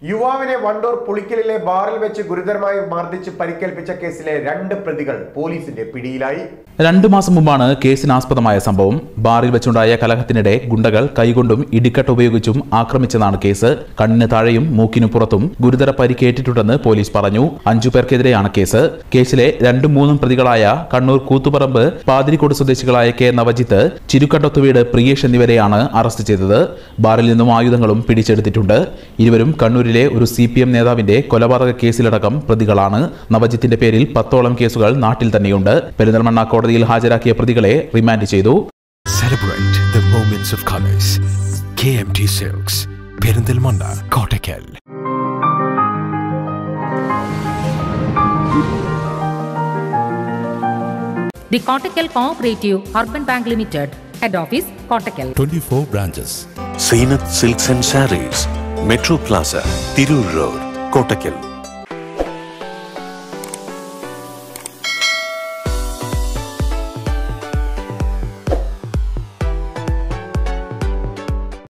യുവാവിനെ വണ്ടൂർ പുളിക്കലിലെ ബാറിൽ വെച്ച് ഗുരുതരമായി മർദ്ദിച്ച് പരിക്കേൽപ്പിച്ച കേസിലെ രണ്ട് പ്രതികൾ പോലീസിന്റെ പിടിയിലായി രണ്ടു മാസം മുമ്പാണ് കേസിനാസ്പദമായ സംഭവം ബാറിൽ വെച്ചുണ്ടായ കലഹത്തിനിടെ ഗുണ്ടകൾ കൈകൊണ്ടും ഇടിക്കട്ട് ഉപയോഗിച്ചും ആക്രമിച്ചതാണ് കേസ് കണ്ണിന് താഴെയും മൂക്കിനു പുറത്തും ഗുരുതര പരിക്കേറ്റിട്ടുണ്ടെന്ന് പോലീസ് പറഞ്ഞു അഞ്ചു പേർക്കെതിരെയാണ് കേസ് കേസിലെ രണ്ടും മൂന്നും പ്രതികളായ കണ്ണൂർ കൂത്തുപറമ്പ് പാതിരിക്കോട് സ്വദേശികളായ കെ നവജിത്ത് ചിരുക്കണ്ടത്തു വീട് പ്രിയേഷ് എന്നിവരെയാണ് അറസ്റ്റ് ചെയ്തത് ബാറിൽ നിന്നും ആയുധങ്ങളും പിടിച്ചെടുത്തിട്ടുണ്ട് ഇരുവരും കണ്ണൂരിലെ ഒരു സി പി എം നേതാവിന്റെ കൊലപാതക കേസിലടക്കം പ്രതികളാണ് നവജിത്തിന്റെ പേരിൽ പത്തോളം കേസുകൾ നാട്ടിൽ തന്നെയുണ്ട് പെരിന്തൽമണ്ണ കോടതിയിൽ ഹാജരാക്കിയ പ്രതികളെ റിമാൻഡ് ചെയ്തു Celebrate the moments of colors. KMT Silks, Perindalmanda, Kottakkal. The Kottakkal Cooperative Urban Bank Limited, Head Office, Kottakkal. 24 branches. Zeenath silks and sarees metro plaza Tirur road Kottakkal